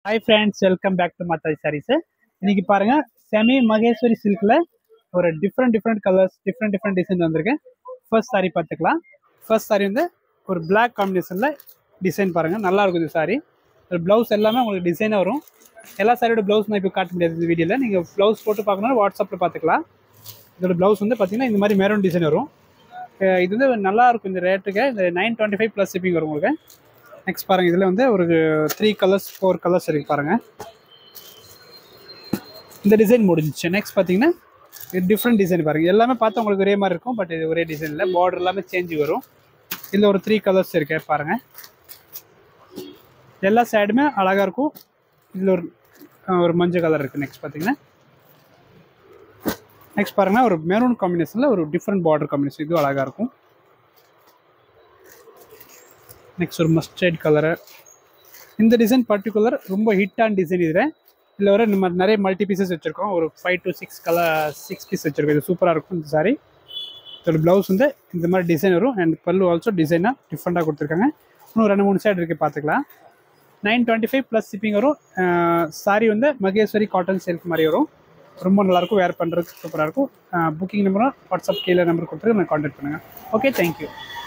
hi friends welcome back to Mataji sarees இன்னைக்கு பாருங்க semi Maheshwari சில்க்ல ஒரு different different colours different different design வந்திருக்கு ஃபர்ஸ்ட் saree பார்த்துக்கலாம் ஃபர்ஸ்ட் saree வந்து ஒரு Black காம்பினேஷனில் டிசைன் பாருங்க நல்லா இருக்கும் இந்த saree ஒரு ப்ளவுஸ் எல்லாமே உங்களுக்கு டிசைனாக வரும் எல்லா சாரியோட ப்ளவுஸ் நான் இப்போ காட்ட முடியாது இந்த வீடியோவில் நீங்கள் ப்ளவுஸ் போட்டு பார்க்கணும் வாட்ஸ்அப்பில் பார்த்துக்கலாம் இதோட ப்ளவுஸ் வந்து பார்த்தீங்கன்னா இந்த மாதிரி மெரூன் டிசைன் வரும் அஹ் இது வந்து நல்லா இருக்கும் இந்த ரேட்டுக்கு இந்த nine twenty five plus shipping வரும் உங்களுக்கு நெக்ஸ்ட் பாருங்க இதில் வந்து ஒரு த்ரீ கலர்ஸ் ஃபோர் கலர்ஸ் இருக்கு பாருங்க இந்த டிசைன் முடிஞ்சிச்சு நெக்ஸ்ட் பார்த்தீங்கன்னா இது டிஃப்ரெண்ட் டிசைன் பாருங்க எல்லாமே பார்த்தா உங்களுக்கு ஒரே மாதிரி இருக்கும் பட் இது ஒரே டிசைனில் பார்டர் எல்லாமே சேஞ்ச் வரும் இதில் ஒரு த்ரீ கலர்ஸ் இருக்கு பாருங்க எல்லா சைடுமே அழகாக இருக்கும் இதில் ஒரு அஹ், ஒரு மஞ்சள் கலர் இருக்குது நெக்ஸ்ட் பார்த்தீங்கன்னா நெக்ஸ்ட் பாருங்கன்னா ஒரு மெரூன் காம்பினேஷனில் ஒரு டிஃப்ரெண்ட் பார்டர் காம்பினேஷன் இதுவும் அழகாக இருக்கும் நெக்ஸ்ட் ஒரு மஸ்டர்ட் கலரு இந்த டிசைன் பர்டிகுலர் ரொம்ப ஹிட்டான டிசைன் இதில் இதில் வர நம்ம நிறைய மல்டி பீசஸ் வச்சுருக்கோம் ஒரு five to six colour six piece வச்சுருக்கோம் இது சூப்பராக இருக்கும் இந்த சாரி இதோட ப்ளவுஸ் வந்து இந்த மாதிரி டிசைன் வரும் அண்ட் பல்லு ஆல்சோ டிசைனாக டிஃப்ரெண்ட்டாக கொடுத்துருக்காங்க இன்னும் ரெண்டு மூணு சைடு இருக்குது பார்த்துக்கலாம் nine twenty five plus shipping வரும் சாரி வந்து மகேஸ்வரி காட்டன் சில்க் மாதிரி வரும் ரொம்ப நல்லாயிருக்கும் வேர் பண்ணுறதுக்கு சூப்பராக இருக்கும் புக்கிங் நம்பரும் வாட்ஸ்அப் கீழே நம்பர் கொடுத்துருக்கு நான் காண்டாக்ட் பண்ணுங்கள் ஓகே தேங்க்யூ